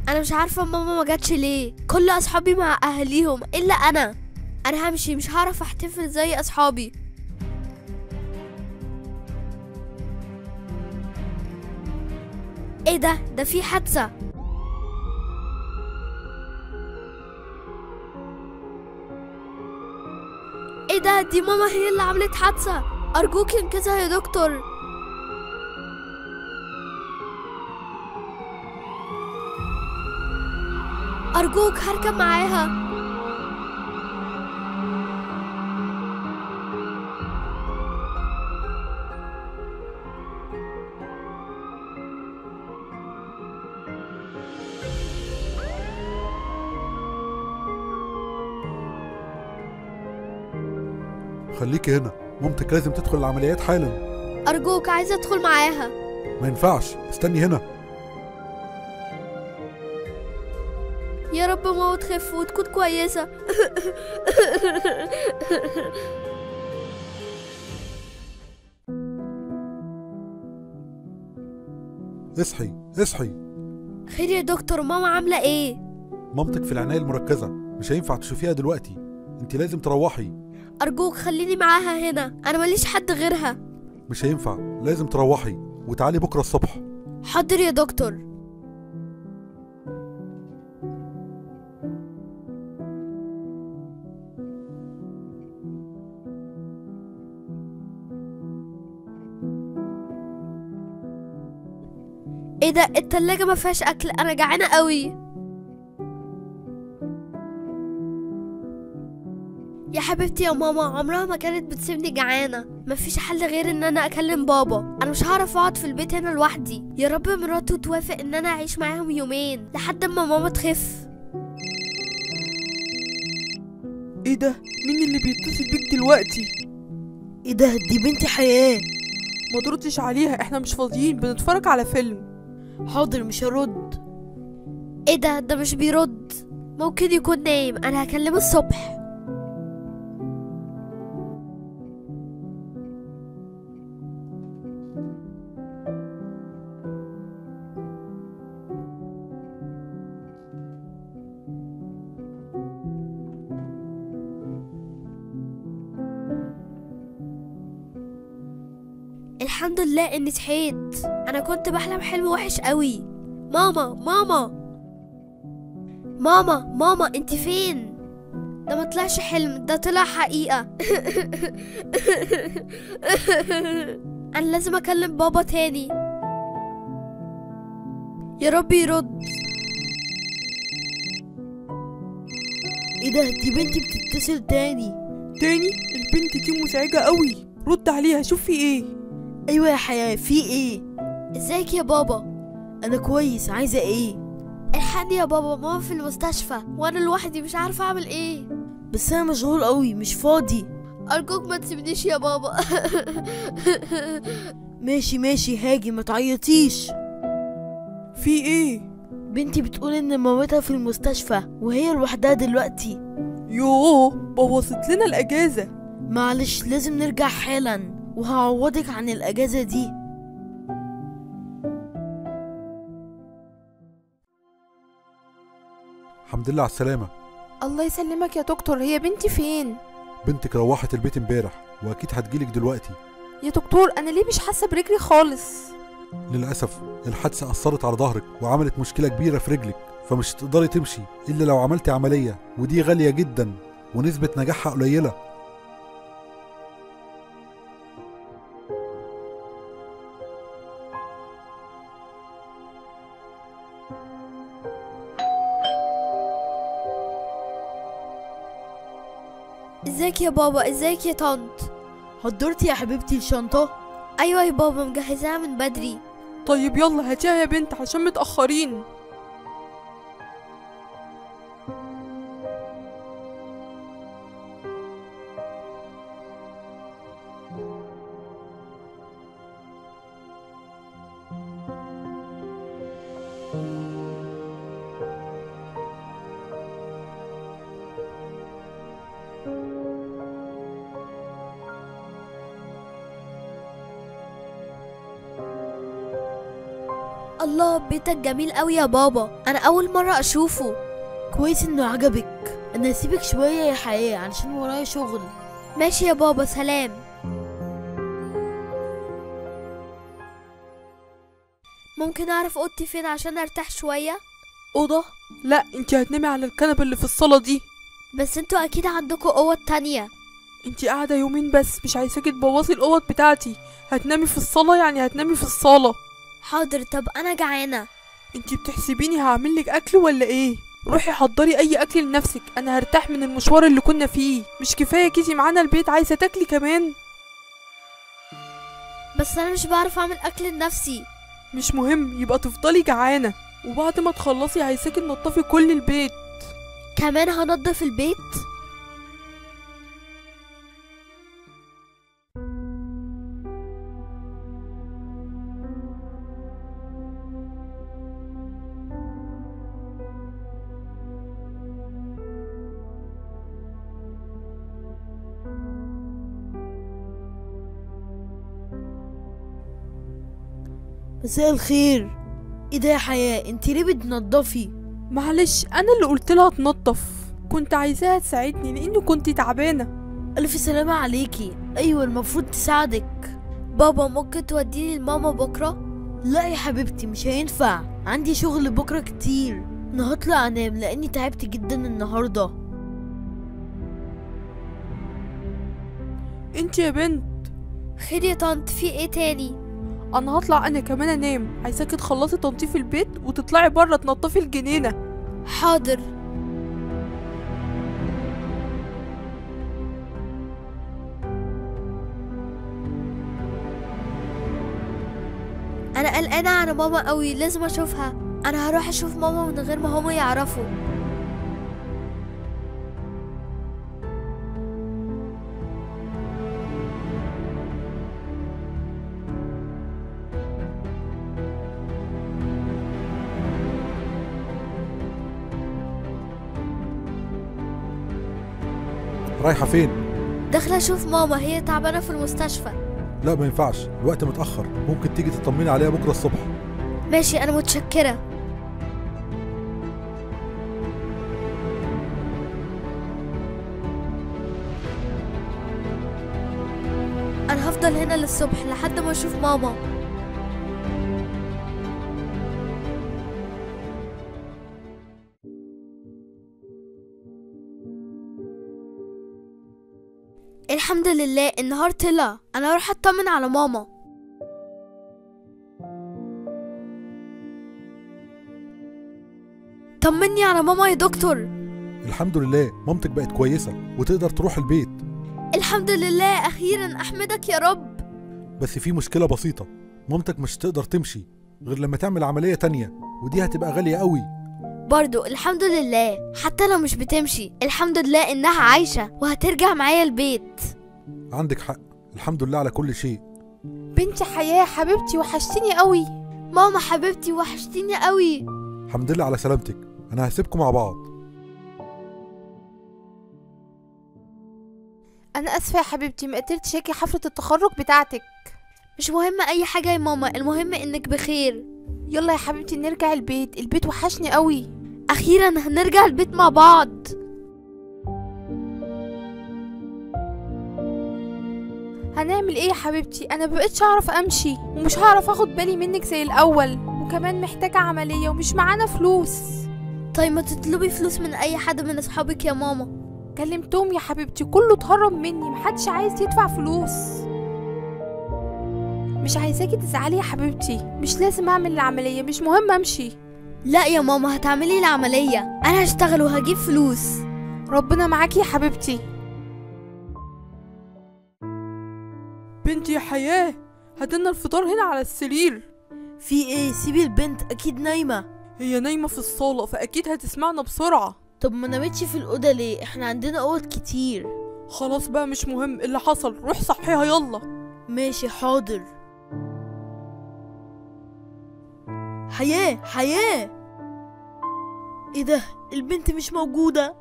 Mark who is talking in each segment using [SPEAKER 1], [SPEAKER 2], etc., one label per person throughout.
[SPEAKER 1] انا مش عارفه ماما ما جاتش ليه كل اصحابي مع اهاليهم الا انا انا همشي مش هعرف احتفل زي اصحابي ايه ده ده في حادثه ايه ده دي ماما هي اللي عملت حادثه ارجوك انقذها يا دكتور ارجوك هركب معاها
[SPEAKER 2] خليكي هنا مامتك لازم تدخل العمليات حالا
[SPEAKER 1] ارجوك عايزه ادخل معاها
[SPEAKER 2] ما ينفعش استني هنا
[SPEAKER 1] يا رب ماما تخف وتكون كويسه
[SPEAKER 2] اصحي اصحي
[SPEAKER 1] خير يا دكتور ماما عامله ايه
[SPEAKER 2] مامتك في العناية المركزة مش هينفع تشوفيها دلوقتي انت لازم تروحي
[SPEAKER 1] ارجوك خليني معاها هنا انا ماليش حد غيرها
[SPEAKER 2] مش هينفع لازم تروحي وتعالي بكرة الصبح
[SPEAKER 1] حاضر يا دكتور ايه ده التلاجة ما فيهاش اكل انا جعانة قوي يا حبيبتي يا ماما عمرها ما كانت بتسيبني جعانة مفيش حل غير ان انا اكلم بابا انا مش هعرف اقعد في البيت هنا لوحدي يا رب مراته توافق ان انا اعيش معاهم يومين لحد ما ماما تخف
[SPEAKER 3] ايه ده مين اللي بيتصل بيك دلوقتي
[SPEAKER 4] ايه ده دي بنتي حياة
[SPEAKER 3] ما تردش عليها احنا مش فاضيين بنتفرج على فيلم
[SPEAKER 4] حاضر مش هرد
[SPEAKER 1] ايه ده ده مش بيرد ممكن يكون نايم انا هكلمه الصبح الحمد لله اني صحيت انا كنت بحلم حلم وحش قوي ماما ماما ماما ماما انت فين ده ما طلعش حلم ده طلع حقيقة انا لازم اكلم بابا تاني يا رب يرد
[SPEAKER 4] ايه ده دي بنتي بتتصل تاني
[SPEAKER 3] تاني البنت دي مزعجة قوي رد عليها شوف في ايه
[SPEAKER 4] ايوه يا حياة في ايه
[SPEAKER 1] ازيك يا بابا
[SPEAKER 4] انا كويس عايزة ايه
[SPEAKER 1] الحقني يا بابا ماما في المستشفى وانا لوحدي مش عارفة اعمل ايه
[SPEAKER 4] بس انا مشغول قوي مش فاضي
[SPEAKER 1] ارجوك ما تسيبنيش يا بابا
[SPEAKER 4] ماشي ماشي هاجي ما تعيطيش
[SPEAKER 3] في ايه
[SPEAKER 4] بنتي بتقول ان مامتها في المستشفى وهي لوحدها دلوقتي
[SPEAKER 3] يوه بوظت لنا الاجازة
[SPEAKER 4] معلش لازم نرجع حالا وهعوضك عن الاجازة دي
[SPEAKER 2] الحمد لله على السلامة
[SPEAKER 5] الله يسلمك يا دكتور هي بنتي فين
[SPEAKER 2] بنتك روحت البيت امبارح واكيد هتجيلك دلوقتي
[SPEAKER 5] يا دكتور انا ليه مش حاسه برجلي خالص
[SPEAKER 2] للأسف الحادثة أثرت على ظهرك وعملت مشكلة كبيرة في رجلك فمش هتقدري تمشي إلا لو عملتي عملية ودي غالية جدا ونسبة نجاحها قليلة
[SPEAKER 1] ازيك يا بابا ازيك يا طنط
[SPEAKER 4] حضرتي يا حبيبتي الشنطة
[SPEAKER 1] ايوه يا بابا مجهزاها من بدري
[SPEAKER 3] طيب يلا هاتيها يا بنت عشان متأخرين
[SPEAKER 1] الله بيتك جميل قوي يا بابا انا اول مرة اشوفه
[SPEAKER 4] كويس انه عجبك انا هسيبك شوية يا حياة علشان ورايا شغل
[SPEAKER 1] ماشي يا بابا سلام ممكن اعرف اوضتي فين عشان ارتاح شوية
[SPEAKER 3] اوضه لا انت هتنامي على الكنبه اللي في الصاله دي
[SPEAKER 1] بس انتوا اكيد عندكم اوض تانية
[SPEAKER 3] انت قاعده يومين بس مش عايزاكي تبوظي الاوض بتاعتي هتنامي في الصاله يعني هتنامي في الصاله
[SPEAKER 1] حاضر طب انا جعانة
[SPEAKER 3] انت بتحسبيني هعمل لك اكل ولا ايه روحي حضري اي اكل لنفسك انا هرتاح من المشوار اللي كنا فيه مش كفايه كيتي معانا البيت عايزه تاكلي كمان
[SPEAKER 1] بس انا مش بعرف اعمل اكل لنفسي
[SPEAKER 3] مش مهم يبقى تفضلي جعانه وبعد ما تخلصي عايزاكي تنضفي كل البيت
[SPEAKER 1] كمان هنضف البيت
[SPEAKER 4] مساء الخير ايه ده يا حياة انت ليه بتنضفي
[SPEAKER 3] معلش انا اللي قلت لها تنضف كنت عايزاها تساعدني لاني كنت تعبانه
[SPEAKER 4] الف سلامة عليكي ايوه المفروض تساعدك
[SPEAKER 1] بابا ممكن توديني لماما بكرة
[SPEAKER 4] لا يا حبيبتي مش هينفع عندي شغل بكرة كتير انا هطلع انام لاني تعبت جدا النهاردة
[SPEAKER 3] انت يا بنت
[SPEAKER 1] خير يا طنط في ايه تاني
[SPEAKER 3] انا هطلع انا كمان انام عايزاكي تخلصي تنظيف البيت وتطلعي بره تنضفي الجنينه
[SPEAKER 1] حاضر انا قلقانه على ماما قوي لازم اشوفها انا هروح اشوف ماما من غير ما هما يعرفوا
[SPEAKER 2] رايحة فين؟
[SPEAKER 1] داخله اشوف ماما هي تعبانه في المستشفى
[SPEAKER 2] لا ما ينفعش الوقت متأخر ممكن تيجي تطمني عليها بكرة الصبح
[SPEAKER 1] ماشي انا متشكره انا هفضل هنا للصبح لحد ما اشوف ماما الحمد لله النهار طلع انا اروح اطمن على ماما طمني على ماما يا دكتور
[SPEAKER 2] الحمد لله مامتك بقت كويسة وتقدر تروح البيت
[SPEAKER 1] الحمد لله اخيرا احمدك يا رب
[SPEAKER 2] بس في مشكلة بسيطة مامتك مش هتقدر تمشي غير لما تعمل عملية تانية ودي هتبقى غالية قوي
[SPEAKER 1] برضو الحمد لله حتى لو مش بتمشي الحمد لله انها عايشة وهترجع معايا البيت
[SPEAKER 2] عندك حق الحمد لله على كل شيء
[SPEAKER 5] بنتي حياة يا حبيبتي وحشتيني قوي
[SPEAKER 1] ماما حبيبتي وحشتيني قوي
[SPEAKER 2] الحمد لله على سلامتك أنا هسيبكم مع بعض
[SPEAKER 5] انا اسفة يا حبيبتي ما قدرتش اجي حفلة التخرج بتاعتك
[SPEAKER 1] مش مهم اي حاجة يا ماما المهم انك بخير
[SPEAKER 5] يلا يا حبيبتي نرجع البيت البيت وحشني قوي
[SPEAKER 1] اخيرا هنرجع البيت مع بعض
[SPEAKER 5] هنعمل ايه يا حبيبتي انا مبقتش اعرف امشي ومش هعرف اخد بالي منك زي الاول وكمان محتاجة عملية ومش معانا فلوس
[SPEAKER 1] طيب ما تطلبي فلوس من اي حد من اصحابك يا ماما
[SPEAKER 5] كلمتهم يا حبيبتي كله اتهرب مني محدش عايز يدفع فلوس مش عايزاكي تزعلي يا حبيبتي مش لازم اعمل العملية مش مهم امشي
[SPEAKER 1] لا يا ماما هتعملي العملية انا هشتغل وهجيب فلوس
[SPEAKER 5] ربنا معاكي يا حبيبتي
[SPEAKER 3] بنتي يا حياه هاتلنا الفطار هنا على السرير
[SPEAKER 4] في ايه سيبي البنت اكيد نايمة
[SPEAKER 3] هي نايمه في الصاله فاكيد هتسمعنا بسرعه
[SPEAKER 4] طب ما نامتش في الأوضة ليه احنا عندنا أوض كتير
[SPEAKER 3] خلاص بقى مش مهم اللي حصل روح صحيها يلا
[SPEAKER 4] ماشي حاضر حياة حياة ايه ده البنت مش موجودة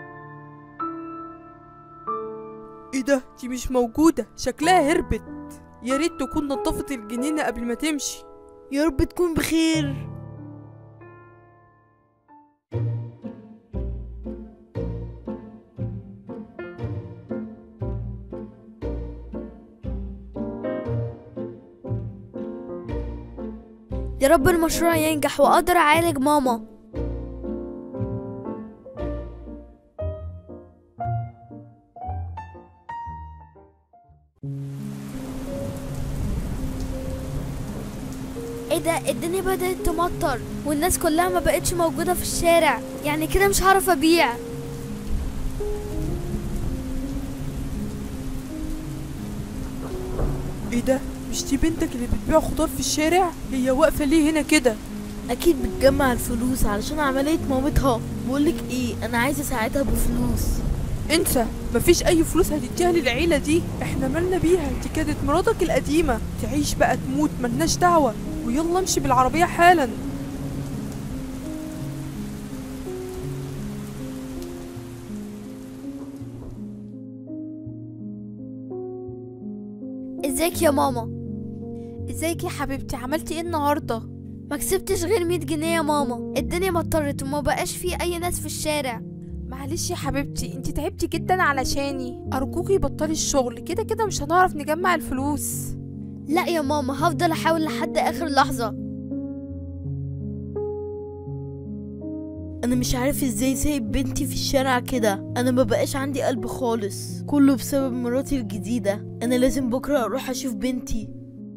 [SPEAKER 3] ايه ده دي مش موجوده شكلها هربت يا ريت تكون نظفت الجنينه قبل ما تمشي
[SPEAKER 4] يا رب تكون بخير
[SPEAKER 1] يا رب المشروع ينجح واقدر اعالج ماما ايه ده الدنيا بدأت تمطر والناس كلها ما بقتش موجودة في الشارع يعني كده مش هعرف ابيع
[SPEAKER 3] ايه ده مش دي بنتك اللي بتبيع خضار في الشارع هي واقفه ليه هنا كده
[SPEAKER 4] اكيد بتجمع الفلوس علشان عملية مامتها بقولك ايه انا عايزة اساعدها بفلوس
[SPEAKER 3] انسى مفيش اي فلوس هتديها للعيله دي احنا مالنا بيها دي كانت مراتك القديمه تعيش بقى تموت ملناش دعوه ويلا امشي بالعربيه حالا
[SPEAKER 1] ازيك يا ماما
[SPEAKER 5] ازيك يا حبيبتي عملتي ايه النهارده
[SPEAKER 1] ما كسبتش غير 100 جنيه يا ماما الدنيا مطرت وما بقاش في اي ناس في الشارع
[SPEAKER 5] معلش يا حبيبتي انتي تعبتي جدا علشاني ارجوكي بطلي الشغل كده كده مش هنعرف نجمع الفلوس
[SPEAKER 1] لا يا ماما هفضل احاول لحد اخر لحظة
[SPEAKER 4] انا مش عارف ازاي سايب بنتي في الشارع كده انا ما بقاش عندي قلب خالص كله بسبب مراتي الجديدة انا لازم بكرة اروح اشوف بنتي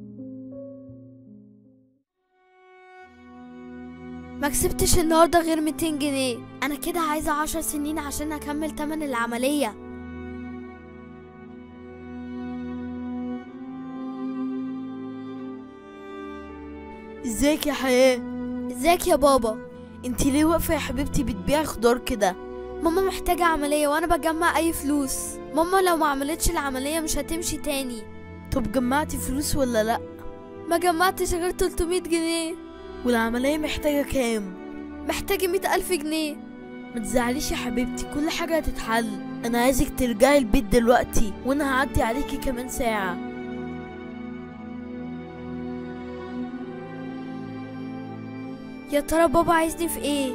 [SPEAKER 1] ما كسبتش النهارده غير 200 جنيه انا كده عايزة عشر سنين عشان اكمل تمن العملية
[SPEAKER 4] ازيك يا حياة
[SPEAKER 1] ازيك يا بابا
[SPEAKER 4] انتي ليه واقفة يا حبيبتي بتبيعي خضار كده
[SPEAKER 1] ماما محتاجة عملية وانا بجمع اي فلوس ماما لو ما عملتش العملية مش هتمشي تاني
[SPEAKER 4] طب جمعتي فلوس ولا لا
[SPEAKER 1] ما جمعتش غير 300 جنيه
[SPEAKER 4] والعملية محتاجة كام
[SPEAKER 1] محتاجة 100 ألف جنيه
[SPEAKER 4] ما تزعليش يا حبيبتي كل حاجة هتتحل انا عايزك ترجعي البيت دلوقتي وانا هعدي عليكي كمان ساعة
[SPEAKER 1] يا ترى بابا عايزني في ايه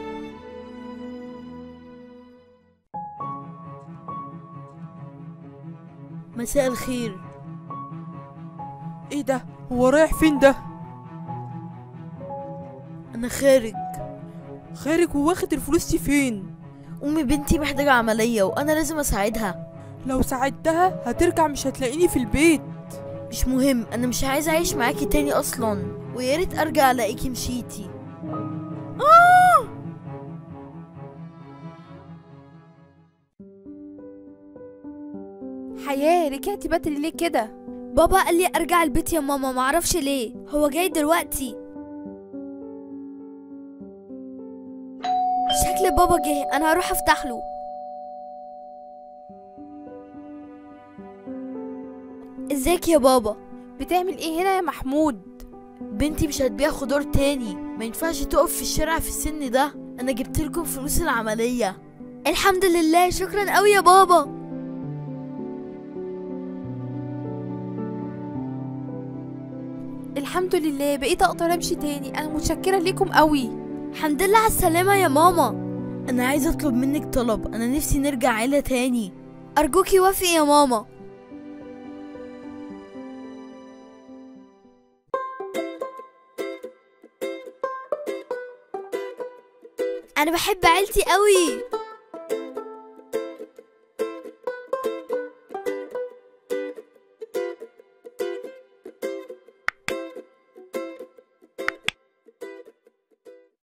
[SPEAKER 4] مساء الخير
[SPEAKER 3] ايه ده هو رايح فين ده
[SPEAKER 4] انا خارج
[SPEAKER 3] خارج وواخد الفلوس دي فين
[SPEAKER 4] امي بنتي محتاجة عملية وانا لازم اساعدها
[SPEAKER 3] لو ساعدتها هترجع مش هتلاقيني في البيت
[SPEAKER 4] مش مهم انا مش عايزة اعيش معاكي تاني اصلا ويا ريت ارجع الاقيكي مشيتي
[SPEAKER 5] حياه رجعتي بدري ليه كده
[SPEAKER 1] بابا قال لي ارجع البيت يا ماما معرفش ليه هو جاي دلوقتي شكل بابا جه انا هروح افتح له ازيك يا بابا
[SPEAKER 5] بتعمل ايه هنا يا محمود
[SPEAKER 4] بنتي مش هتبيع خضار تاني ما ينفعش تقف في الشارع في السن ده انا جبت لكم فلوس العملية
[SPEAKER 1] الحمد لله شكرا قوي يا بابا
[SPEAKER 5] الحمد لله بقيت اقدر امشي تاني انا متشكره ليكم قوي
[SPEAKER 1] الحمد لله على السلامة يا ماما
[SPEAKER 4] انا عايزة اطلب منك طلب انا نفسي نرجع عيلة تاني
[SPEAKER 1] ارجوكي وافقي يا ماما انا بحب عيلتي قوي